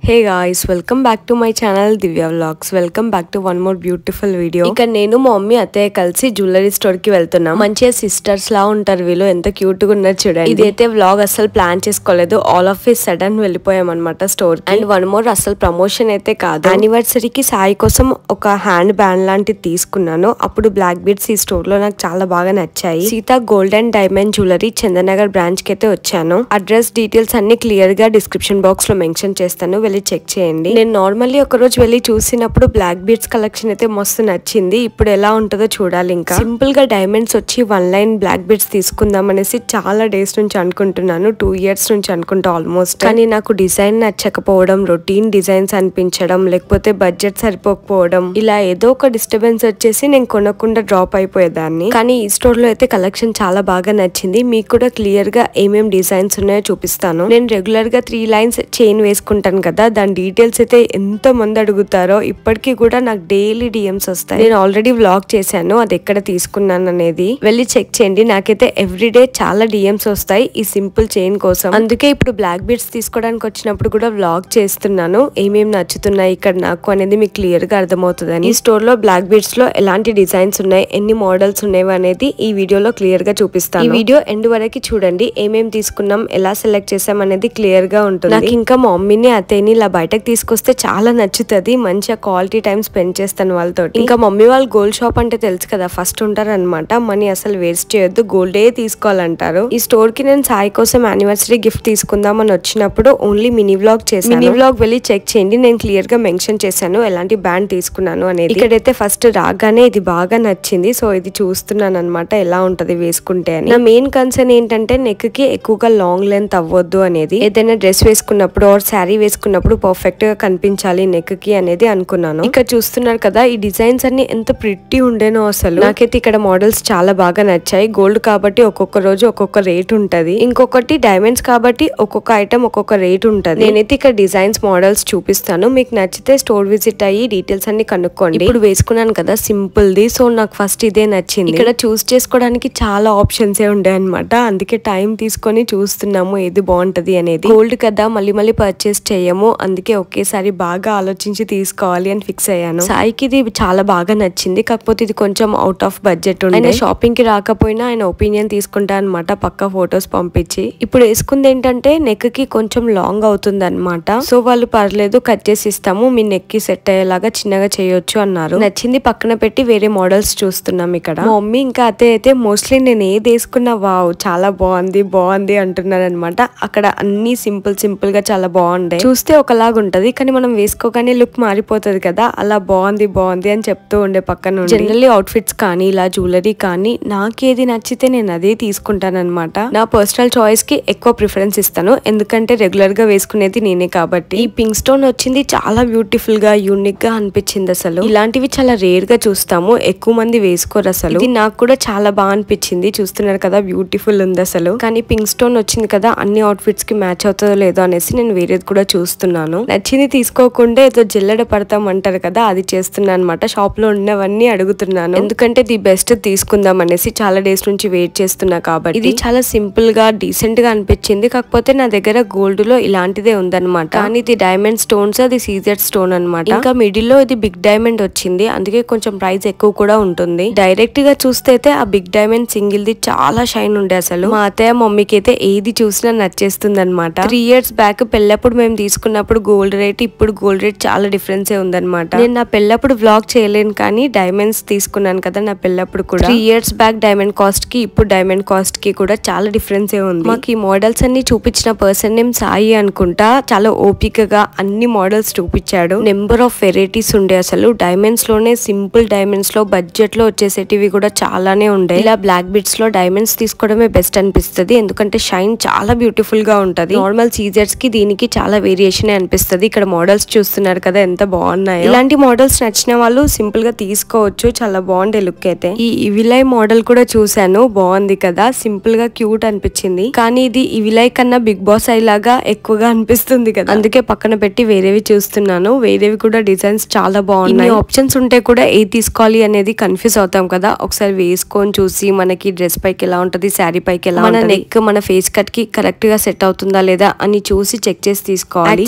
Hey guys welcome back to my channel Divya vlogs welcome back to one more beautiful video ఇక నేను మా mummy అత్తయ్య కలిసి jewellery store కి వెళ్తున్నాం మంచిగా సిస్టర్స్ లా ఉంటారు వీళ్ళు ఎంత క్యూట్ గా ఉన్నారు చూడండి ఇదైతే వ్లాగ్ అసలు ప్లాన్ చేసుకోలేదు ఆల్ ఆఫ్ ఇస్ సడన్ వెళ్ళిపోయాం అనమాట స్టోర్ అండ్ వన్ మోర్ అసలు ప్రమోషన్ అయితే కాదు యానివర్సరీకి సాయి కోసం ఒక హ్యాండ్ బ్యాండ్ లాంటిది తీసుకున్నాను అప్పుడు బ్లాక్ బీడ్స్ ఈ స్టోర్ లో నాకు చాలా బాగా నచ్చాయి Seetha gold and diamond jewellery Chandanagar branch కి అయితే వచ్చాను అడ్రస్ డీటెయిల్స్ అన్ని క్లియర్ గా డిస్క్రిప్షన్ బాక్స్ లో మెన్షన్ చేస్తాను వెళ్ళి చెక్ చేయండి నేను నార్మల్లీ ఒక రోజు వెళ్ళి చూసినప్పుడు బ్లాక్ బీడ్స్ కలెక్షన్ అయితే మస్తు నచ్చింది ఇప్పుడు ఎలా ఉంటుందో చూడాలి ఇంకా సింపుల్ గా డైమండ్స్ వచ్చి వన్ లైన్ బ్లాక్ బీడ్స్ తీసుకుందాం అనేసి చాలా డేస్ నుంచి అనుకుంటున్నాను టూ ఇయర్స్ నుంచి అనుకుంటా ఆల్మోస్ట్ కానీ నాకు డిజైన్ నచ్చకపోవడం రొటీన్ డిజైన్స్ అనిపించడం లేకపోతే బడ్జెట్ సరిపోకపోవడం ఇలా ఏదో ఒక డిస్టర్బెన్స్ వచ్చేసి నేను కొనకుండా డ్రాప్ అయిపోయేదాన్ని కానీ ఈ స్టోర్ లో అయితే కలెక్షన్ చాలా బాగా నచ్చింది మీకు కూడా క్లియర్ గా ఏమేం డిజైన్స్ ఉన్నాయో చూపిస్తాను నేను రెగ్యులర్ గా త్రీ లైన్స్ చైన్ వేసుకుంటాను కదా దాని డీటెయిల్స్ అయితే ఎంత మంది అడుగుతారో ఇప్పటికీ కూడా నాకు డైలీ డిఎమ్స్ వస్తాయి నేను ఆల్రెడీ వ్లాగ్ చేశాను అది ఎక్కడ తీసుకున్నాను అనేది వెళ్ళి చెక్ చేయండి నాకైతే ఎవ్రీడే చాలా డిఎమ్స్ వస్తాయి ఈ సింపుల్ చైన్ కోసం అందుకే ఇప్పుడు బ్లాక్ బీడ్స్ తీసుకోవడానికి వచ్చినప్పుడు కూడా వ్లాగ్ చేస్తున్నాను ఏమేం నచ్చుతున్నాయి ఇక్కడ నాకు అనేది మీకు క్లియర్ గా అర్థమవుతుందని ఈ స్టోర్ లో బ్లాక్ బీడ్స్ లో ఎలాంటి డిజైన్స్ ఉన్నాయి ఎన్ని మోడల్స్ ఉన్నాయి అనేది ఈ వీడియోలో క్లియర్ గా చూపిస్తాను ఈ వీడియో ఎండ్ వరకు చూడండి ఏమేం తీసుకున్నాం ఎలా సెలెక్ట్ చేసాం అనేది క్లియర్ గా ఉంటుంది నాకు ఇంకా మా మమ్మీని అత్తయ్యని ఇలా బయటకు తీసుకొస్తే చాలా నచ్చుతుంది మంచిగా క్వాలిటీ టైం స్పెండ్ చేస్తాను వాళ్ళతో ఇంకా మమ్మీ వాళ్ళు గోల్డ్ షాప్ అంటే తెలుసు కదా ఫస్ట్ ఉంటారు అనమాట మనీ అసలు వేస్ట్ చేయొద్దు గోల్డే తీసుకోవాలంటారు ఈ స్టోర్ కి నేను సాయి కోసం యానివర్సరీ గిఫ్ట్ తీసుకుందామని వచ్చినప్పుడు ఓన్లీ మినీ వ్లాగ్ చేశాను మినీ వ్లాగ్ వెళ్ళి చెక్ చేయండి నేను క్లియర్ గా మెన్షన్ చేశాను ఎలాంటి బ్యాండ్ తీసుకున్నాను అనేది ఇక్కడైతే ఫస్ట్ రాగానే ఇది బాగా నచ్చింది సో ఇది చూస్తున్నాను అనమాట ఎలా ఉంటది వేసుకుంటే అని నా మెయిన్ కన్సర్న్ ఏంటంటే నెక్ కి ఎక్కువగా లాంగ్ లెంత్ అవ్వద్దు అనేది ఏదైనా డ్రెస్ వేసుకున్నప్పుడు ఆర్ శారీ వేసుకున్నప్పుడు పర్ఫెక్ట్ గా కనిపించాలి నెక్ కి అనేది అనుకున్నాను ఇక్కడ చూస్తున్నారు కదా ఈ డిజైన్స్ అన్ని ఎంత ప్రిట్టి ఉండేనో అసలు నాకైతే ఇక్కడ మోడల్స్ చాలా బాగా నచ్చాయి గోల్డ్ కాబట్టి ఒక్కొక్క రోజు ఒక్కొక్క రేట్ ఉంటది ఇంకొకటి డైమండ్స్ కాబట్టి ఒక్కొక్క ఐటమ్ ఒక్కొక్క రేట్ ఉంటది నేనైతే ఇక్కడ డిజైన్స్ మోడల్స్ చూపిస్తాను మీకు నచ్చితే స్టోర్ విజిట్ అయ్యి డీటెయిల్స్ అన్ని కనుక్కోండి ఇప్పుడు వేసుకున్నాను కదా సింపుల్ ది సో నాకు ఫస్ట్ ఇదే నచ్చింది ఇక్కడ చూస్ చేసుకోవడానికి చాలా ఆప్షన్స్ ఏ ఉండే అనమాట అందుకే టైం తీసుకొని చూస్తున్నాము ఏది బాగుంటది అనేది గోల్డ్ కదా మళ్ళీ మళ్ళీ పర్చేస్ చేయము అందుకే ఒకేసారి బాగా ఆలోచించి తీసుకోవాలి అని ఫిక్స్ అయ్యాను సాయికి ఇది చాలా బాగా నచ్చింది కాకపోతే ఇది కొంచెం అవుట్ ఆఫ్ బడ్జెట్ ఉంది ఆయన షాపింగ్ కి రాకపోయినా ఆయన ఒపీనియన్ తీసుకుంటా అనమాట పక్క ఫొటోస్ పంపించి ఇప్పుడు వేసుకుంది ఏంటంటే నెక్ కి కొంచెం లాంగ్ అవుతుంది అనమాట సో వాళ్ళు పర్లేదు కట్ చేసి ఇస్తాము మీ నెక్ కి సెట్ అయ్యేలాగా చిన్నగా చేయొచ్చు అన్నారు నచ్చింది పక్కన పెట్టి వేరే మోడల్స్ చూస్తున్నాం ఇక్కడ మా మమ్మీ ఇంకా అతే అయితే మోస్ట్లీ నేను ఏది వేసుకున్నా వావ్ చాలా బాగుంది బాగుంది అంటున్నాను అనమాట అక్కడ అన్ని సింపుల్ సింపుల్ గా చాలా బాగుంటాయి చూస్తే ఒకలాగా ఉంటది కానీ మనం వేసుకోగానే లుక్ మారిపోతుంది కదా అలా బాగుంది బాగుంది అని చెప్తూ ఉండే పక్కన జనరల్లీ అవుట్ఫిట్స్ కానీ ఇలా జ్యువెలరీ కానీ నాకేది నచ్చితే నేను అదే తీసుకుంటాను అనమాట నా పర్సనల్ చాయిస్ కి ఎక్కువ ప్రిఫరెన్స్ ఇస్తాను ఎందుకంటే రెగ్యులర్ గా వేసుకునేది నేనే కాబట్టి ఈ పింక్ స్టోన్ వచ్చింది చాలా బ్యూటిఫుల్ గా యూనిక్ గా అనిపించింది అసలు ఇలాంటివి చాలా రేర్ గా చూస్తాము ఎక్కువ మంది వేసుకోరు అసలు ఇది నాకు కూడా చాలా బాగా అనిపించింది చూస్తున్నారు కదా బ్యూటిఫుల్ ఉంది అసలు కానీ పింక్ స్టోన్ వచ్చింది కదా అన్ని అవుట్ఫిట్స్ కి మ్యాచ్ అవుతుందో లేదో అనేసి నేను వేరేది కూడా చూస్తున్నాను నచ్చింది తీసుకోకుండా ఏదో జల్లెడ పడతాం అంటారు కదా అది చేస్తున్నా అనమాట షాప్ లో ఉన్నవన్నీ అడుగుతున్నాను ఎందుకంటే ది బెస్ట్ తీసుకుందాం అనేసి చాలా డేస్ నుంచి వెయిట్ చేస్తున్నా కాబట్టి ఇది చాలా సింపుల్ గా డీసెంట్ గా అనిపించింది కాకపోతే నా దగ్గర గోల్డ్ లో ఇలాంటిదే ఉందన్నమాట కానీ ఇది డైమండ్ స్టోన్స్ అది సీజెడ్ స్టోన్ అనమాట ఇంకా మిడిల్ లో ఇది బిగ్ డైమండ్ వచ్చింది అందుకే కొంచెం ప్రైస్ ఎక్కువ కూడా ఉంటుంది డైరెక్ట్ గా చూస్తే అయితే ఆ బిగ్ డైమండ్ సింగిల్ ది చాలా షైన్ ఉండే అసలు మా అత్తయ్య మమ్మీకి అయితే ఏది చూసినా నచ్చేస్తుంది అనమాట త్రీ ఇయర్స్ బ్యాక్ పెళ్ళప్పుడు మేము తీసుకున్నప్పుడు గోల్డ్ రేట్ ఇప్పుడు గోల్డ్ రేట్ చాలా డిఫరెన్స్ ఉందన్నమాట నేను నా పెళ్ళప్పుడు వ్లాగ్ చేయలేను కానీ డైమండ్స్ తీసుకున్నాను కదా నా పెళ్ళప్పుడు కూడా three years back diamond cost కి ఇప్పుడు డైమండ్ కాస్ట్ కి కూడా చాలా డిఫరెన్స్ ఉంది మాకు ఈ మోడల్స్ అన్ని చూపించిన పర్సన్ నేమ్ సాయి అనుకుంటా చాలా ఓపికగా అన్ని మోడల్స్ చూపించాడు నెంబర్ ఆఫ్ వెరైటీస్ ఉండే అసలు డైమండ్స్ లోనే సింపుల్ డైమండ్స్ లో బడ్జెట్ లో వచ్చేసేటివి కూడా చాలానే ఉండే ఇలా బ్లాక్ బిట్స్ లో డైమండ్స్ తీసుకోవడమే బెస్ట్ అనిపిస్తుంది ఎందుకంటే షైన్ చాలా బ్యూటిఫుల్ గా ఉంటది నార్మల్ సీజర్స్ కి దీనికి చాలా వేరియేషన్ అనిపిస్తుంది ఇక్కడ మోడల్స్ చూస్తున్నారు కదా ఎంత బాగున్నాయి ఇలాంటి మోడల్స్ నచ్చిన వాళ్ళు సింపుల్ గా తీసుకోవచ్చు చాలా బాగుండే లుక్ అయితే ఈ ఇవిలై మోడల్ కూడా చూసాను బాగుంది కదా సింపుల్ గా క్యూట్ అనిపించింది కానీ ఇది ఇవిలై కన్నా బిగ్ బాస్ అయ్యేలాగా ఎక్కువగా అనిపిస్తుంది కదా అందుకే పక్కన పెట్టి వేరేవి చూస్తున్నాను వేరేవి కూడా డిజైన్స్ చాలా బాగున్నాయి ఆప్షన్స్ ఉంటే కూడా ఏ తీసుకోవాలి అనేది కన్ఫ్యూజ్ అవుతాం కదా ఒకసారి వేసుకొని చూసి మనకి డ్రెస్ పైకి ఎలా ఉంటది శారీ పైకి ఎలా మన నెక్ మన ఫేస్ కట్ కి కరెక్ట్ గా సెట్ అవుతుందా లేదా అని చూసి చెక్ చేసి తీసుకోవాలి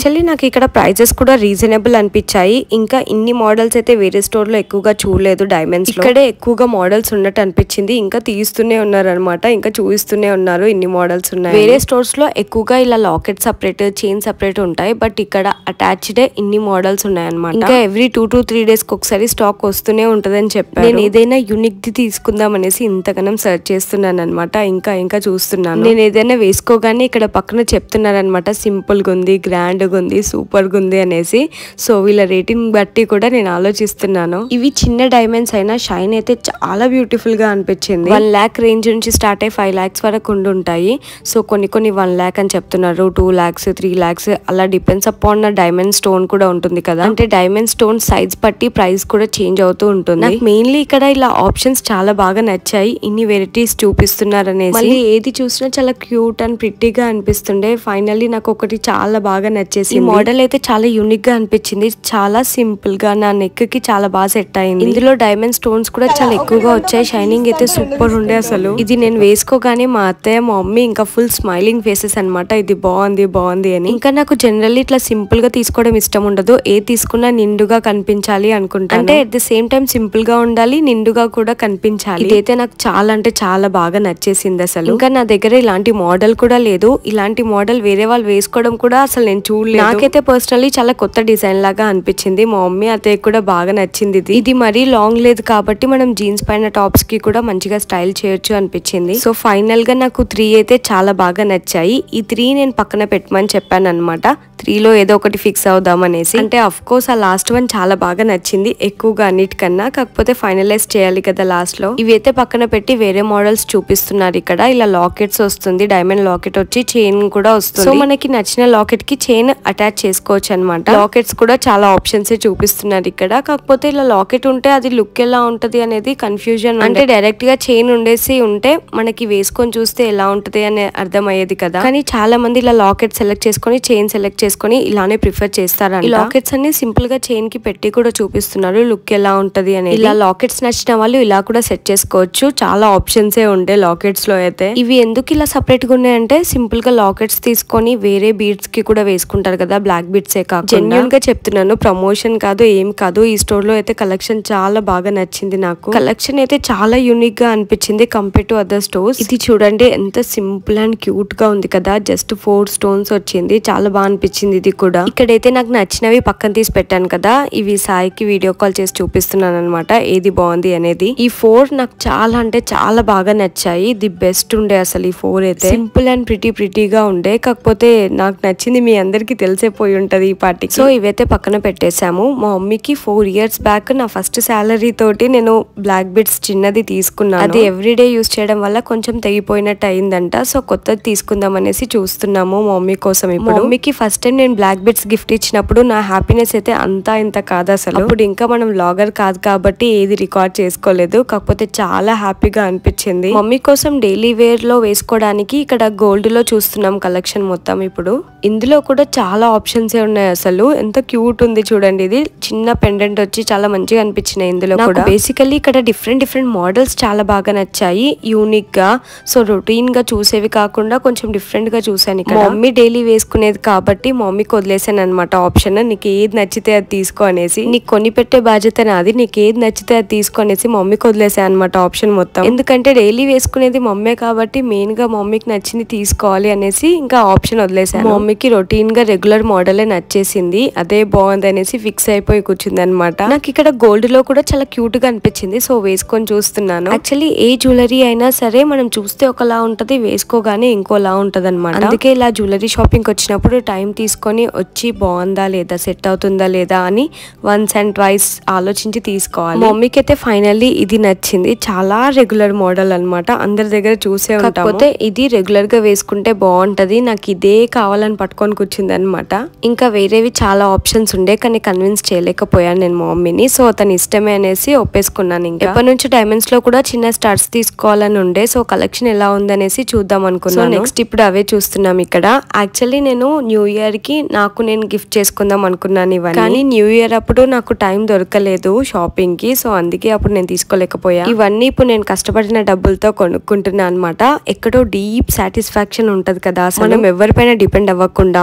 యాక్చువల్లీ నాకు ఇక్కడ ప్రైజెస్ కూడా రీజనబుల్ అనిపించాయి ఇంకా ఇన్ని మోడల్స్ అయితే వేరే స్టోర్ లో ఎక్కువగా చూడలేదు డైమండ్స్ ఇక్కడే ఎక్కువగా మోడల్స్ ఉన్నట్టు అనిపించింది ఇంకా తీస్తూనే ఉన్నారు అనమాట ఇంకా చూపిస్తూనే ఉన్నారు ఇన్ని మోడల్స్ ఉన్నాయి వేరే స్టోర్స్ లో ఎక్కువగా ఇలా లాకెట్ సపరేట్ చైన్ సపరేట్ ఉంటాయి బట్ ఇక్కడ అటాచ్డ్ ఇన్ని మోడల్స్ ఉన్నాయి అనమాట ఇంకా every two to three days కి ఒకసారి స్టాక్ వస్తూనే ఉంటదని చెప్పారు నేను ఏదైనా యూనిక్ ది తీసుకుందాం అనేసి ఇంతగానం సెర్చ్ చేస్తున్నాను అనమాట ఇంకా ఇంకా చూస్తున్నాను నేను ఏదైనా వేసుకోగానే ఇక్కడ పక్కన చెప్తున్నారు అనమాట సింపుల్ గా ఉంది గ్రాండ్ గా ఉంది సూపర్ గా ఉంది అనేసి సో వీళ్ళ రేటింగ్ బట్టి కూడా నేను ఆలోచిస్తున్నాను ఇవి చిన్న డైమండ్స్ అయినా షైన్ అయితే చాలా బ్యూటిఫుల్ గా అనిపించింది వన్ ల్యాక్ రేంజ్ నుంచి స్టార్ట్ అయ్యి ఫైవ్ ల్యాక్స్ వరకు ఉండి ఉంటాయి సో కొన్ని కొన్ని వన్ ల్యాక్ అని చెప్తున్నారు టూ ల్యాక్స్ త్రీ ల్యాక్స్ అలా డిపెండ్స్ అపాన్ డైమండ్ స్టోన్ కూడా ఉంటుంది కదా అంటే డైమండ్ స్టోన్ సైజ్ బట్టి ప్రైస్ కూడా చేంజ్ అవుతూ ఉంటుంది నాకు మెయిన్లీ ఇక్కడ ఇలా ఆప్షన్స్ చాలా బాగా నచ్చాయి ఇన్ని వెరైటీస్ చూపిస్తున్నారు అనేసి మళ్ళీ ఏది చూసినా చాలా క్యూట్ అండ్ ప్రిట్టీగా అనిపిస్తుండే ఫైనల్లీ నాకు ఒకటి చాలా బాగా నచ్చేసి ఈ మోడల్ అయితే చాలా యూనిక్ గా అనిపించింది చాలా సింపుల్ గా నా నెక్ కి చాలా బాగా సెట్ అయింది ఇందులో డైమండ్ స్టోన్స్ కూడా చాలా ఎక్కువగా వచ్చాయి షైనింగ్ అయితే సూపర్ ఉండే అసలు ఇది నేను వేసుకోగానే మా అత్తయ్య మా మమ్మీ ఇంకా ఫుల్ స్మైలింగ్ ఫేసెస్ అన్నమాట ఇది బాగుంది బాగుంది అని ఇంకా నాకు జనరల్లీ ఇట్లా సింపుల్ గా తీసుకోవడం ఇష్టం ఉండదు ఏ తీసుకున్నా నిండుగా కనిపించాలి అనుకుంటా అంటే at the same time simple గా ఉండాలి నిండుగా కూడా కనిపించాలి ఇదైతే నాకు చాలా అంటే చాలా బాగా నచ్చేసింది అసలు ఇంకా నా దగ్గర ఇలాంటి మోడల్ కూడా లేదు ఇలాంటి మోడల్ వేరే వాళ్ళు వేసుకోవడం కూడా అసలు నేను చూడలేదు నాకైతే పర్సనల్లీ చాలా కొత్త డిజైన్ లాగా అనిపించింది మా మమ్మీ అత్తయ్య కూడా బాగా నచ్చింది ఇది ఇది మరీ లాంగ్ లేదు కాబట్టి మనం జీన్స్ పైన టాప్స్ కి కూడా మంచిగా స్టైల్ చేయొచ్చు అనిపించింది సో ఫైనల్ గా నాకు త్రీ అయితే చాలా బాగా నచ్చాయి ఈ త్రీ నేను పక్కన పెట్టమని చెప్పాను అనమాట త్రీలో ఏదో ఒకటి ఫిక్స్ అవుదాం అనేసి అంటే అఫ్ కోర్స్ ఆ లాస్ట్ వన్ చాలా బాగా నచ్చింది ఎక్కువగా అన్నిటికన్నా కాకపోతే ఫైనలైజ్ చేయాలి కదా లాస్ట్ లో ఇవి అయితే పక్కన పెట్టి వేరే మోడల్స్ చూపిస్తున్నారు ఇక్కడ ఇలా లాకెట్స్ వస్తుంది డైమండ్ లాకెట్ వచ్చి చైన్ కూడా వస్తుంది సో మనకి నచ్చిన లాకెట్ కి చైన్ అటాచ్ చేసుకోవచ్చు అనమాట లాకెట్స్ కూడా చాలా ఆప్షన్స్ చూపిస్తున్నారు ఇక్కడ కాకపోతే ఇలా లాకెట్ ఉంటే అది లుక్ ఎలా ఉంటది అనేది కన్ఫ్యూజన్ అంటే డైరెక్ట్ గా చైన్ ఉండేసి ఉంటే మనకి వేసుకొని చూస్తే ఎలా ఉంటది అని అర్థమయ్యేది కదా కానీ చాలా మంది ఇలా లాకెట్ సెలెక్ట్ చేసుకొని చైన్ సెలెక్ట్ చేసుకొని ఇలానే ప్రిఫర్ చేస్తారంట ఈ లాకెట్స్ అన్ని సింపుల్ గా చైన్ కి పెట్టి కూడా చూపిస్తున్నారు లుక్ ఎలా ఉంటది అనేది ఇలా లాకెట్స్ నచ్చిన వాళ్ళు ఇలా కూడా సెట్ చేసుకోవచ్చు చాలా ఆప్షన్స్ ఏ ఉండే లాకెట్స్ లో అయితే ఇవి ఎందుకు ఇలా సపరేట్ గా ఉన్నాయంటే సింపుల్ గా లాకెట్స్ తీసుకొని వేరే బీడ్స్ కి కూడా వేసుకుంటారు కదా బ్లాక్ బీడ్స్ ఏ కాకుండా జెన్యున్ గా చెప్తున్నాను ప్రమోషన్ కాదు ఏం కాదు ఈ స్టోర్ లో అయితే కలెక్షన్ చాలా బాగా నచ్చింది నాకు కలెక్షన్ అయితే చాలా యూనిక్ గా అనిపించింది కంపేర్ టు అదర్ స్టోర్స్ ఇది చూడండి ఎంత సింపుల్ అండ్ క్యూట్ గా ఉంది కదా జస్ట్ ఫోర్ స్టోన్స్ వచ్చింది చాలా బాగా అనిపించింది ఇది కూడా ఇక్కడైతే నాకు నచ్చినవి పక్కన తీసి పెట్టాను కదా ఇవి సాయికి వీడియో కాల్ చేసి చూపిస్తున్నాను అనమాట ఏది బాగుంది అనేది ఈ ఫోర్ నాకు చాలా అంటే చాలా బాగా నచ్చాయి ది బెస్ట్ ఉండే అసలు ఈ ఫోర్ అయితే సింపుల్ అండ్ ప్రిటీ ప్రిటీగా ఉండే కాకపోతే నాకు నచ్చింది మీ అందరికి తెలిసిపోయి ఉంటది ఈ పార్టీకి సో ఇవైతే పక్కన పెట్టేశాము మా మమ్మీకి ఫోర్ ఇయర్స్ బ్యాక్ నా ఫస్ట్ శాలరీ తోటి నేను బ్లాక్ బిట్స్ చిన్నది తీసుకున్నాను అది ఎవ్రీడే యూస్ చేయడం వల్ల కొంచెం తెగిపోయినట్టు అయిందంట సో కొత్తది తీసుకుందాం అనేసి చూస్తున్నాము మా మమ్మీ కోసం ఇప్పుడు మమ్మీకి ఫస్ట్ టైం నేను బ్లాక్ బిట్స్ గిఫ్ట్ ఇచ్చినప్పుడు నా హ్యాపీనెస్ అయితే అంతా ఇంత కాదు అసలు అప్పుడు ఇంకా మనం లాగర్ కాదు కాబట్టి ఏది రికార్డ్ చేసుకోలేదు కాకపోతే చాలా హ్యాపీగా అనిపించింది మమ్మీ కోసం డైలీ వేర్ లో వేసుకోవడానికి ఇక్కడ గోల్డ్ లో చూస్తున్నాం కలెక్షన్ మొత్తం ఇప్పుడు ఇందులో కూడా చాలా ఆప్షన్స్ ఉన్నాయి అసలు ఎంత క్యూట్ ఉంది చూడండి ఇది చిన్న పెండెంట్ వచ్చి చాలా మంచిగా అనిపించినాయి ఇందులో కూడా బేసికల్లీ ఇక్కడ డిఫరెంట్ డిఫరెంట్ మోడల్స్ చాలా బాగా నచ్చాయి యూనిక్ గా సో రొటీన్ గా చూసేవి కాకుండా కొంచెం డిఫరెంట్ గా చూసాను ఇక్కడ మమ్మీ డైలీ వేసుకునేది కాబట్టి మమ్మీకి వదిలేసాను అనమాట ఆప్షన్ నీకు ఏది నచ్చితే అది తీసుకో అనేసి నీకు కొని పెట్టే బాధ్యత నాది నీకు ఏది నచ్చితే అది తీసుకో అనేసి మమ్మీకి వదిలేసాను అనమాట ఆప్షన్ మొత్తం ఎందుకంటే డైలీ వేసుకునేది మమ్మీ కాబట్టి మెయిన్ గా మమ్మీకి నచ్చింది తీసుకోవాలి అనేసి ఇంకా ఆప్షన్ వదిలేసాను మమ్మీకి రొటీన్ గా రెగ్యులర్ మోడలే నచ్చేసింది అదే బాగుంది అనేసి ఫిక్స్ అయిపోయి కూర్చుంది అనమాట నాకు ఇక్కడ గోల్డ్ లో కూడా చాలా క్యూట్ గా అనిపించింది సో వేసుకొని చూస్తున్నాను యాక్చువల్లీ ఏ జ్యువెలరీ అయినా సరే మనం చూస్తే ఒకలా ఉంటది వేసుకోగానే ఇంకోలా ఉంటది అనమాట అందుకే ఇలా జ్యువెలరీ షాపింగ్ వచ్చినప్పుడు టైం తీసుకొని వచ్చి బాగుందా లేదా సెట్ అవుతుందా లేదా అని వన్స్ అండ్ ట్వైస్ ఆలోచించి తీసుకోవాలి మా మమ్మీకి అయితే ఫైనల్లీ ఇది నచ్చింది చాలా రెగ్యులర్ మోడల్ అన్నమాట అందరి దగ్గర చూసే ఉంటాము కాకపోతే ఇది రెగ్యులర్ గా వేసుకుంటే బాగుంటది నాకు ఇదే కావాలని పట్టుకొని కూర్చుంది అనమాట ఇంకా వేరేవి చాలా ఆప్షన్స్ ఉండే కానీ కన్విన్స్ చేయలేకపోయాను నేను మా మమ్మీని సో అతని ఇష్టమే అనేసి ఒప్పేసుకున్నాను ఇంకా ఎప్పటి నుంచి డైమండ్స్ లో కూడా చిన్న స్టార్ట్స్ తీసుకోవాలని ఉండే సో కలెక్షన్ ఎలా ఉందనేసి చూద్దాం అనుకున్నాను నెక్స్ట్ ఇప్పుడు అవే చూస్తున్నాం ఇక్కడ యాక్చువల్లీ నేను న్యూ ఇయర్ కి నాకు నేను గిఫ్ట్ చేసుకుందాం అనుకున్నాను ఇవన్నీ కానీ న్యూ ఇయర్ అప్పుడు నాకు టైం దొరకలేదు షాపింగ్ కి సో అందుకే అప్పుడు నేను తీసుకోలేకపోయా ఇవన్నీ ఇప్పుడు నేను కష్టపడిన డబ్బులతో కొనుక్కుంటున్నా అనమాట ఎక్కడో డీప్ సాటిస్ఫాక్షన్ ఉంటది కదా అసలు మనం ఎవరిపైన డిపెండ్ అవ్వకుండా మనం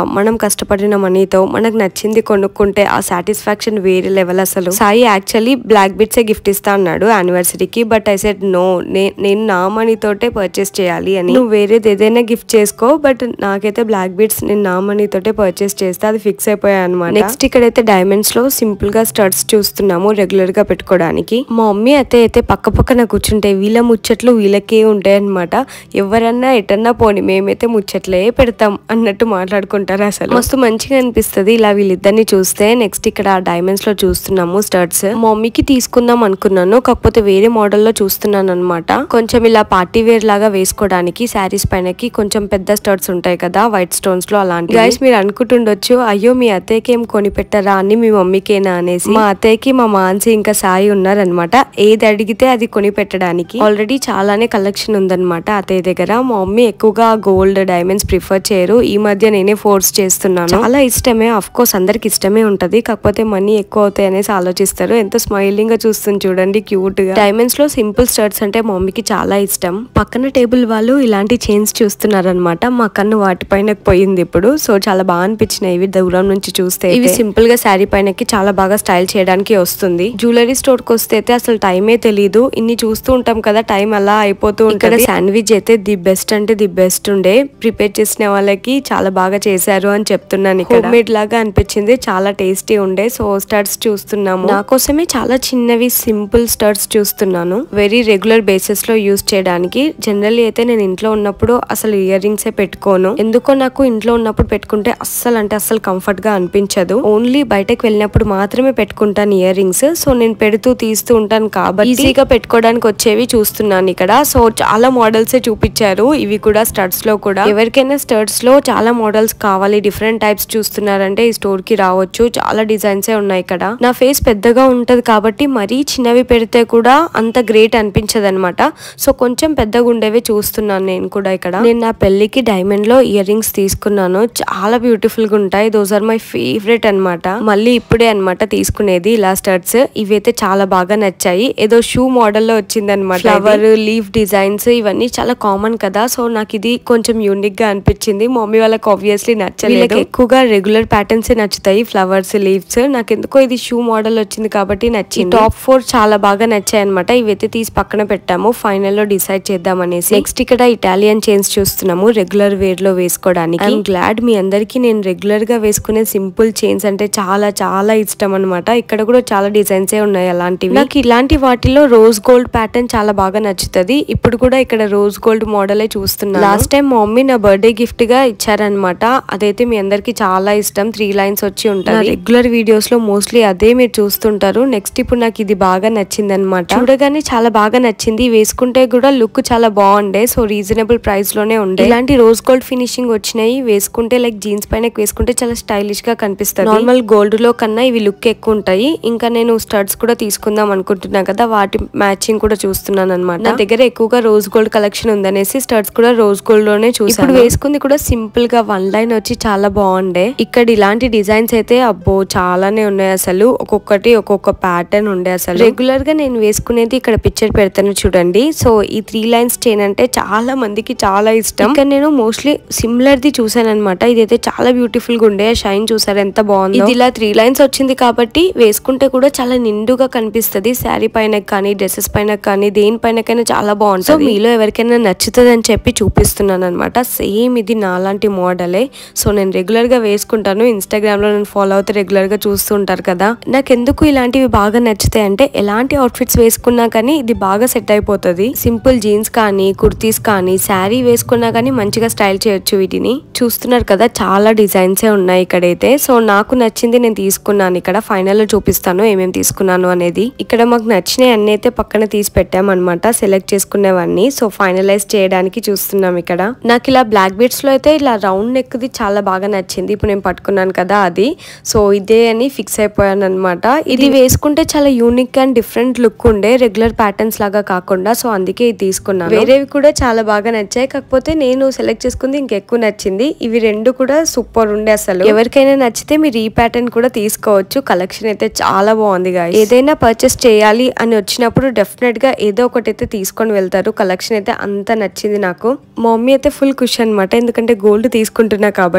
కష్టపడిన మనీతో మనకు నచ్చింది కొనుక్కుంటే ఆ సాటిస్ఫాక్షన్ వేరే లెవెల్ అసలు Sai actually black bits gift ఇస్తా అన్నాడు యానివర్సరీకి బట్ ఐ సెట్ నో నేను నా మనీ తోటే పర్చేస్ చేయాలి అని నువ్వు వేరేది ఏదైనా గిఫ్ట్ చేసుకో బట్ నాకైతే బ్లాక్ బిట్స్ నేను నా మనీ తోటే పర్చేస్ చేస్తే అది ఫిక్స్ అయిపోయా అనమాట నెక్స్ట్ ఇక్కడైతే డైమండ్స్ లో సింపుల్ గా స్టడ్స్ చూస్తున్నాము రెగ్యులర్ గా పెట్టుకోవడానికి మా మమ్మీ అయితే అయితే పక్క పక్కన కూర్చుంటే వీళ్ళ ముచ్చట్లు వీళ్ళకే ఉంటాయి అనమాట ఎవరన్నా ఎటన్నా పోని మేమైతే ముచ్చట్లే పెడతాం అన్నట్టు మాట్లాడుకుంటారు అసలు మస్తు మంచిగా అనిపిస్తుంది ఇలా వీళ్ళిద్దరిని చూస్తే నెక్స్ట్ ఇక్కడ డైమండ్స్ లో చూస్తున్నాము స్టడ్స్ మా మమ్మీకి తీసుకుందాం అనుకున్నాను కాకపోతే వేరే మోడల్ లో చూస్తున్నాను అనమాట కొంచెం ఇలా పార్టీ వేర్ లాగా వేసుకోవడానికి శారీస్ పైనకి కొంచెం పెద్ద స్టడ్స్ ఉంటాయి కదా వైట్ స్టోన్స్ లో అలాంటి గైస్ మీరు అనుకుంటుండొచ్చు అయ్యో మీ అత్తయ్యకి ఏం కొని పెట్టరా అని మీ మమ్మీకేనా అనేసి మా అత్తయ్యకి మా మాన్సి ఇంకా సాయి ఉన్నారనమాట ఏది అడిగితే అది కొని పెట్టడానికి ఆల్రెడీ చాలానే కలెక్షన్ ఉందన్నమాట అత్తయ్య దగ్గర మా మమ్మీ ఎక్కువగా గోల్డ్ డైమండ్స్ ప్రిఫర్ చేయరు ఈ మధ్య నేనే ఫోర్స్ చేస్తున్నాను చాలా ఇష్టమే అఫ్ కోర్స్ అందరికి ఇష్టమే ఉంటది కాకపోతే మనీ ఎక్కువ అవుతాయి అనేసి ఆలోచిస్తారు ఎంత స్మైలింగ్ గా చూస్తుంది చూడండి క్యూట్ గా డైమండ్స్ లో సింపుల్ స్టర్ట్స్ అంటే మా మమ్మీకి చాలా ఇష్టం పక్కన టేబుల్ వాళ్ళు ఇలాంటి చైన్స్ చూస్తున్నారనమాట మా కన్ను వాటిపైన పోయింది ఇప్పుడు సో చాలా బాగా అనిపించినాయి ఇవి దూరం నుంచి చూస్తే ఇవి సింపుల్ గా శారీ పైనకి చాలా బాగా స్టైల్ చేయడానికి వస్తుంది జ్యువెలరీ స్టోర్ కి వస్తే అయితే అసలు టైమే తెలియదు ఇన్ని చూస్తూ ఉంటాం కదా టైం అలా అయిపోతూ ఉంటుంది శాండ్విచ్ అయితే ది బెస్ట్ అంటే ది బెస్ట్ ఉండే ప్రిపేర్ చేసిన వాళ్ళకి చాలా బాగా చేశారు అని చెప్తున్నాను ఇక్కడ మేడ్ లాగా అనిపించింది చాలా టేస్టీ ఉండే సో స్టర్ట్స్ చూస్తున్నాము నా కోసమే చాలా చిన్నవి సింపుల్ స్టర్ట్స్ చూస్తున్నాను వెరీ రెగ్యులర్ బేసిస్ లో యూస్ చేయడానికి జనరల్లీ అయితే నేను ఇంట్లో ఉన్నప్పుడు అసలు ఇయర్ రింగ్స్ పెట్టుకోను ఎందుకో నాకు ఇంట్లో ఉన్నప్పుడు పెట్టుకుంటే అస్సలు అంటే అస్సలు కంఫర్ట్ గా అనిపించదు ఓన్లీ బయటకు వెళ్ళినప్పుడు మాత్రమే పెట్టుకుంటాను ఇయర్ రింగ్స్ సో నేను పెడుతూ తీస్తూ ఉంటాను కాబట్టి ఈజీగా పెట్టుకోవడానికి వచ్చేవి చూస్తున్నాను ఇక్కడ సో చాలా మోడల్స్ చూపించారు ఇవి కూడా స్టడ్స్ లో కూడా ఎవరికైనా స్టడ్స్ లో చాలా మోడల్స్ కావాలి డిఫరెంట్ టైప్స్ చూస్తున్నారంటే ఈ స్టోర్ కి రావచ్చు చాలా డిజైన్స్ ఉన్నాయి ఇక్కడ నా ఫేస్ పెద్దగా ఉంటది కాబట్టి మరీ చిన్నవి పెడితే కూడా అంత గ్రేట్ అనిపించదు అనమాట సో కొంచెం పెద్దగా ఉండేవి చూస్తున్నాను నేను కూడా ఇక్కడ నేను నా పెళ్లికి డైమండ్ లో ఇయర్ రింగ్స్ తీసుకున్నాను చాలా బ్యూటిఫుల్ గా ఉంటాయి దోస్ ఆర్ మై ఫేవరెట్ అన్నమాట మళ్ళీ ఇప్పుడే అన్నమాట తీసుకునేది ఇలా స్టర్ట్స్ ఇవైతే చాలా బాగా నచ్చాయి ఏదో షూ మోడల్ లో వచ్చింది అనమాట ఫ్లవర్ లీఫ్ డిజైన్స్ ఇవన్నీ చాలా కామన్ కదా సో నాకు ఇది కొంచెం యూనిక్ గా అనిపించింది మమ్మీ వాళ్ళకి ఆబ్వియస్లీ నచ్చలేదు ఎక్కువగా రెగ్యులర్ ప్యాటర్న్స్ నచ్చుతాయి ఫ్లవర్స్ లీవ్స్ నాకు ఎందుకో ఇది షూ మోడల్ వచ్చింది కాబట్టి నచ్చింది టాప్ ఫోర్ చాలా బాగా నచ్చాయి అనమాట ఇవైతే తీసి పక్కన పెట్టాము ఫైనల్ లో డిసైడ్ చేద్దాం అనేసి నెక్స్ట్ ఇక్కడ ఇటాలియన్ చైన్స్ చూస్తున్నాము రెగ్యులర్ వేర్ లో వేసుకోవడానికి ఐఎమ్ గ్లాడ్ మీ అందరికి నేను రెగ్యులర్ గా వేసుకునే సింపుల్ చైన్స్ అంటే చాలా చాలా ఇష్టం అనమాట ఇక్కడ కూడా చాలా డిజైన్స్ ఉన్నాయి అలాంటివి నాకు ఇలాంటి వాటిలో రోజ్ గోల్డ్ ప్యాటర్న్ చాలా బాగా నచ్చుతుంది ఇప్పుడు కూడా ఇక్కడ రోజ్ గోల్డ్ మోడలే చూస్తున్నాను లాస్ట్ టైం మా మమ్మీ నా బర్త్డే గిఫ్ట్ గా ఇచ్చారనమాట అదైతే మీ అందరికి చాలా ఇష్టం త్రీ లైన్స్ వచ్చి ఉంటాయి రెగ్యులర్ వీడియోస్ లో మోస్ట్లీ అదే మీరు చూస్తుంటారు నెక్స్ట్ ఇప్పుడు నాకు ఇది బాగా నచ్చింది అనమాట చూడగానే చాలా బాగా నచ్చింది వేసుకుంటే కూడా లుక్ చాలా బాగుండే సో రీజనబుల్ ప్రైస్ లోనే ఉండే ఇలాంటి రోజ్ గోల్డ్ ఫినిషింగ్ వచ్చినాయి వేసుకుంటే లైక్ జీన్స్ పైన వేసుకుంటే చాలా స్టైలిష్ గా కనిపిస్తుంది నార్మల్ గోల్డ్ లో కన్నా ఇవి లుక్ ఎక్కువ ఉంటాయి ఇంకా నేను స్టడ్స్ కూడా తీసుకుందాం అనుకుంటున్నా కదా వాటి మ్యాచింగ్ కూడా చూస్తున్నాను అనమాట నా దగ్గర ఎక్కువగా రోజ్ గోల్డ్ కలెక్షన్ ఉందనేసి స్టడ్స్ కూడా రోజ్ గోల్డ్ లోనే చూసాను ఇప్పుడు వేసుకుంది కూడా సింపుల్ గా వన్ లైన్ వచ్చి చాలా బాగుండే ఇక్కడ ఇలాంటి డిజైన్స్ అయితే అబ్బో చాలానే ఉన్నాయి అసలు ఒక్కొక్కటి ఒక్కొక్క ప్యాటర్న్ ఉండే అసలు రెగ్యులర్ గా నేను వేసుకునేది ఇక్కడ పిక్చర్ పెడతాను చూడండి సో ఈ త్రీ లైన్స్ చైన్ అంటే చాలా మందికి చాలా ఇష్టం ఇక్కడ నేను మోస్ట్లీ సిమిలర్ ది చూసాను అనమాట ఇదైతే చాలా బ్యూటిఫుల్ గా ఉండే షైన్ చూసారు ఎంత బాగుంది ఇది ఇలా త్రీ లైన్స్ వచ్చింది కాబట్టి వేసుకుంటే కూడా చాలా నిండుగా కనిపిస్తది శారీ పైన కానీ డ్రెస్సెస్ పైన కానీ దేని పైనకైనా చాలా బాగుంటుంది సో మీలో ఎవరికైనా నచ్చుతుంది అని చెప్పి చూపిస్తున్నాను అనమాట సేమ్ ఇది నాలాంటి మోడలే సో నేను రెగ్యులర్ గా వేసుకుంటాను ఇన్స్టాగ్రామ్ లో నేను ఫాలో అవుతే రెగ్యులర్ గా చూస్తూ ఉంటారు కదా నాకు ఎందుకు ఇలాంటివి బాగా నచ్చుతాయి అంటే ఎలాంటి అవుట్ఫిట్స్ వేసుకున్నా కానీ ఇది బాగా సెట్ అయిపోతుంది సింపుల్ జీన్స్ కానీ కుర్తీస్ కానీ శారీ వేసుకున్నా కానీ మంచిగా స్టైల్ చేయొచ్చు వీటిని చూస్తున్నారు కదా చాలా డిజైన్సే ఉన్నాయి ఇక్కడైతే సో నాకు నచ్చింది నేను తీసుకున్నాను ఇక్కడ ఫైనల్ లో చూపిస్తాను ఏమేమి తీసుకున్నాను అనేది ఇక్కడ మాకు నచ్చినవి అన్ని అయితే పక్కన తీసి పెట్టామన్నమాట సెలెక్ట్ చేసుకునేవన్నీ సో ఫైనలైజ్ చేయడానికి చూస్తున్నాం ఇక్కడ నాకు ఇలా బ్లాక్ బీట్స్ లో అయితే ఇలా రౌండ్ నెక్ ది చాలా బాగా నచ్చింది ఇప్పుడు నేను పట్టుకున్నాను కదా అది సో ఇదే అని ఫిక్స్ అయిపోయాను అనమాట ఇది వేసుకుంటే చాలా యూనిక్ అండ్ డిఫరెంట్ లుక్ ఉండే రెగ్యులర్ ప్యాటర్న్స్ లాగా కాకుండా సో అందుకే ఇది తీసుకున్నాను వేరేవి కూడా చాలా బాగా నచ్చాయి కాకపోతే నేను సెలెక్ట్ చేసుకుంది ఇంకెక్కువ నచ్చింది ఇవి రెండు కూడా సూపర్ ఉండే అసలు ఎవరికైనా నచ్చితే మీరు ఈ ప్యాటర్న్ కూడా తీసుకోవచ్చు కలెక్షన్ అయితే చాలా బాగుంది guys. ఏదైనా పర్చేస్ చేయాలి అని వచ్చినప్పుడు డెఫినెట్ గా ఏదో ఒకటి అయితే తీసుకొని వెళ్తారు కలెక్షన్ అయితే అంత నచ్చింది నాకు మా మమ్మీ అయితే ఫుల్ ఖుషి అనమాట ఎందుకంటే గోల్డ్ తీసుకుంటున్నా కాబట్టి డబ్బులు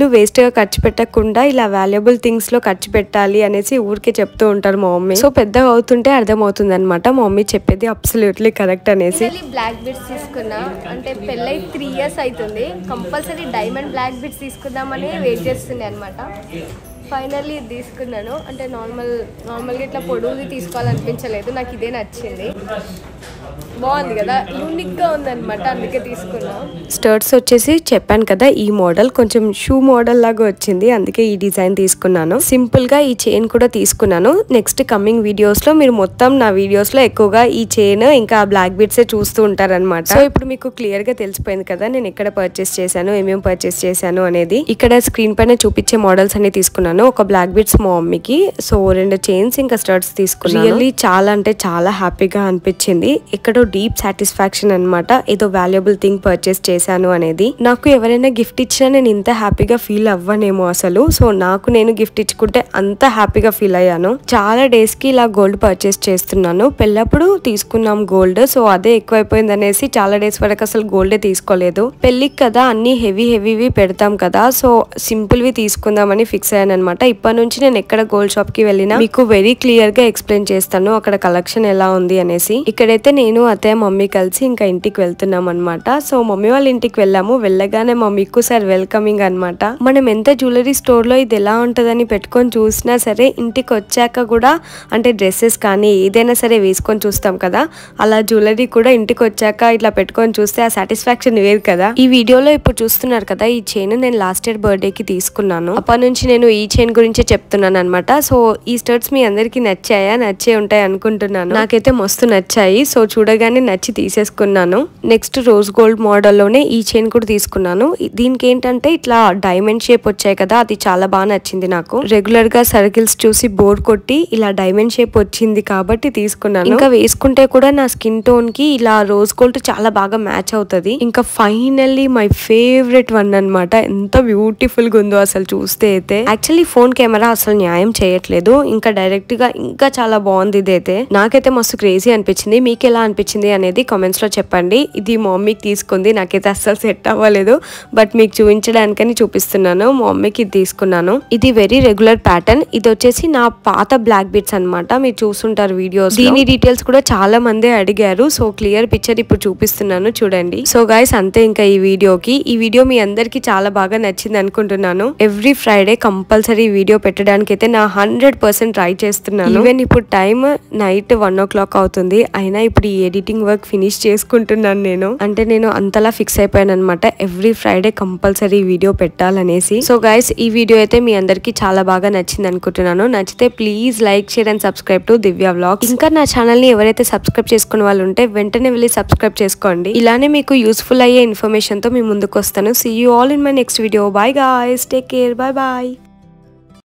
వేస్ట్ గా ఖర్చు పెట్టకుండా ఇలా వాల్యుబుల్ థింగ్స్ లో ఖర్చు పెట్టాలి అనేసి ఊరికే చెప్తూ ఉంటారు మా మమ్మీ సో పెద్దగా అవుతుంటే అర్థమవుతుంది అనమాట మా మమ్మీ చెప్పేది అబ్సల్యూట్లీ కరెక్ట్ అనేసి ఫైనలీ బ్లాక్ బిట్స్ తీసుకున్నా అంటే పెళ్ళై త్రీ ఇయర్స్ అవుతుంది కంపల్సరీ డైమండ్ బ్లాక్ బిట్స్ తీసుకుందామని వెయిట్ చేస్తుంది అనమాట ఫైనల్లీ ఇది తీసుకున్నాను అంటే నార్మల్ నార్మల్గా ఇట్లా పొడుగుది తీసుకోవాలనిపించలేదు నాకు ఇదే నచ్చింది బాగుంది కదా యూనిక్గా ఉందన్నమాట అందుకే తీసుకున్నా స్టర్ట్స్ వచ్చేసి చెప్పాను కదా ఈ మోడల్ కొంచెం షూ మోడల్ లాగా వచ్చింది అందుకే ఈ డిజైన్ తీసుకున్నాను సింపుల్ గా ఈ చైన్ కూడా తీసుకున్నాను నెక్స్ట్ కమింగ్ వీడియోస్ లో మీరు మొత్తం నా వీడియోస్ లో ఎక్కువగా ఈ చైన్ ఇంకా బ్లాక్ బిట్స్ చూస్తూ ఉంటారన్నమాట సో ఇప్పుడు మీకు క్లియర్ గా తెలిసిపోయింది కదా నేను ఎక్కడ పర్చేస్ చేశాను ఏమేమి పర్చేస్ చేశాను అనేది ఇక్కడ స్క్రీన్ పైన చూపించే మోడల్స్ అన్ని తీసుకున్నాను ఒక బ్లాక్ బిట్స్ మా మమ్మీకి సో రెండు చైన్స్ ఇంకా స్టర్ట్స్ తీసుకున్నాను రియల్లీ చాలా అంటే చాలా హ్యాపీగా అనిపించింది ఎక్కడో డీప్ సాటిస్ఫాక్షన్ అన్నమాట ఏదో వాల్యుబుల్ థింగ్ పర్చేస్ చేశాను అనేది నాకు ఎవరైనా గిఫ్ట్ ఇచ్చినా నేను ఇంత హ్యాపీగా ఫీల్ అవ్వనేమో అసలు సో నాకు నేను గిఫ్ట్ ఇచ్చుకుంటే అంత హ్యాపీగా ఫీల్ అయ్యాను చాలా డేస్ కి ఇలా గోల్డ్ పర్చేస్ చేస్తున్నాను పెళ్ళప్పుడు తీసుకున్నాం గోల్డ్ సో అదే ఎక్కువైపోయింది అనేసి చాలా డేస్ వరకు అసలు గోల్డే తీసుకోలేదు పెళ్ళికి కదా అన్ని హెవీ హెవీవి పెడతాం కదా సో సింపుల్ వి తీసుకుందామని ఫిక్స్ అయ్యాను అనమాట ఇప్పటి నుంచి నేను ఎక్కడ గోల్డ్ షాప్ కి వెళ్ళినా మీకు వెరీ క్లియర్ గా ఎక్స్ప్లెయిన్ చేస్తాను అక్కడ కలెక్షన్ ఎలా ఉంది అనేసి ఇక్కడైతే నేను అత్తయ్య మమ్మీ కలిసి ఇంకా ఇంటికి వెళ్తున్నాం అనమాట సో మమ్మీ వాళ్ళ ఇంటికి వెళ్ళాము వెళ్ళగానే మమ్మీకు సార్ వెల్కమింగ్ అన్నమాట మనం ఎంత జ్యువెలరీ స్టోర్ లో ఇది ఎలా ఉంటదని పెట్టుకొని చూసినా సరే ఇంటికి వచ్చాక కూడా అంటే డ్రెస్సెస్ కానీ ఏదైనా సరే వేసుకొని చూస్తాం కదా అలా జ్యువెలరీ కూడా ఇంటికి వచ్చాక ఇట్లా పెట్టుకొని చూస్తే ఆ సాటిస్ఫాక్షన్ వేరు కదా ఈ వీడియోలో ఇప్పుడు చూస్తున్నారు కదా ఈ చైన్ నేను లాస్ట్ ఇయర్ బర్త్డే కి తీసుకున్నాను అప్పటి నుంచి నేను ఈ చైన్ గురించే చెప్తున్నాను అనమాట సో ఈ స్టర్ట్స్ మీ అందరికి నచ్చాయా నచ్చే ఉంటాయి అనుకుంటున్నాను నాకైతే మస్తు నచ్చాయి సో చూడగానే నచ్చి తీసేసుకున్నాను నెక్స్ట్ రోజ్ గోల్డ్ మోడల్లోనే ఈ చైన్ కూడా తీసుకున్నాను ఇ- దీనికి ఏంటంటే ఇట్లా డైమండ్ షేప్ వచ్చాయి కదా అది చాలా బాగా నచ్చింది నాకు రెగ్యులర్ గా సర్కిల్స్ చూసి బోర్డ్ కొట్టి ఇలా డైమండ్ షేప్ వచ్చింది కాబట్టి తీసుకున్నాను ఇంకా వేసుకుంటే కూడా నా స్కిన్ టోన్ కి ఇలా రోజ్ గోల్డ్ చాలా బాగా మ్యాచ్ అవుతది ఇంకా ఫైనల్లీ మై ఫేవరెట్ వన్ అన్నమాట ఎంత బ్యూటిఫుల్ గా ఉందో అసలు చూస్తే అయితే యాక్చువల్లీ ఫోన్ కెమెరా అసలు న్యాయం చేయట్లేదు ఇంకా డైరెక్ట్ గా ఇంకా చాలా బాగుంది ఇదైతే నాకైతే మస్తు క్రేజీ అనిపించింది మీకు ఎలా అనిపించింది అనేది కామెంట్స్ లో చెప్పండి ఇది మా మమ్మీకి తీసుకుంది నాకైతే అస్సలు సెట్ అవ్వలేదు బట్ మీకు చూపించడానికని చూపిస్తున్నాను మా మమ్మీకి ఇది తీసుకున్నాను ఇది వెరీ రెగ్యులర్ ప్యాటర్న్ ఇది వచ్చేసి నా పాత బ్లాక్ బిట్స్ అన్నమాట మీరు చూస్తుంటారు వీడియోస్ దీని డీటెయిల్స్ కూడా చాలా మంది అడిగారు సో క్లియర్ పిక్చర్ ఇప్పుడు చూపిస్తున్నాను చూడండి సో గైస్ అంతే ఇంకా ఈ వీడియోకి ఈ వీడియో మీ అందరికి చాలా బాగా నచ్చింది అనుకుంటున్నాను ఎవ్రీ ఫ్రైడే కంపల్సరీ వీడియో పెట్టడానికి అయితే నా హండ్రెడ్ పర్సెంట్ ట్రై చేస్తున్నాను ఈవెన్ ఇప్పుడు time night one o'clock అవుతుంది అయినా ఇప్పుడు ఈ ఎడిటింగ్ వర్క్ ఫినిష్ చేసుకుంటున్నాను నేను అంటే నేను అంతలా ఫిక్స్ అయిపోయాను అనమాట ఎవ్రీ ఫ్రైడే కంపల్సరీ వీడియో పెట్టాలనేసి సో గైస్ ఈ వీడియో అయితే మీ అందరికి చాలా బాగా నచ్చింది అనుకుంటున్నాను నచ్చితే please like share and subscribe to Divya vlog ఇంకా నా ఛానల్ ని ఎవరైతే సబ్స్క్రైబ్ చేసుకున్న వాళ్ళు ఉంటే వెంటనే వెళ్ళి సబ్స్క్రైబ్ చేసుకోండి ఇలానే మీకు యూస్ఫుల్ అయ్యే ఇన్ఫర్మేషన్ తో మీ ముందుకు వస్తాను see you all in my next video bye guys take care bye bye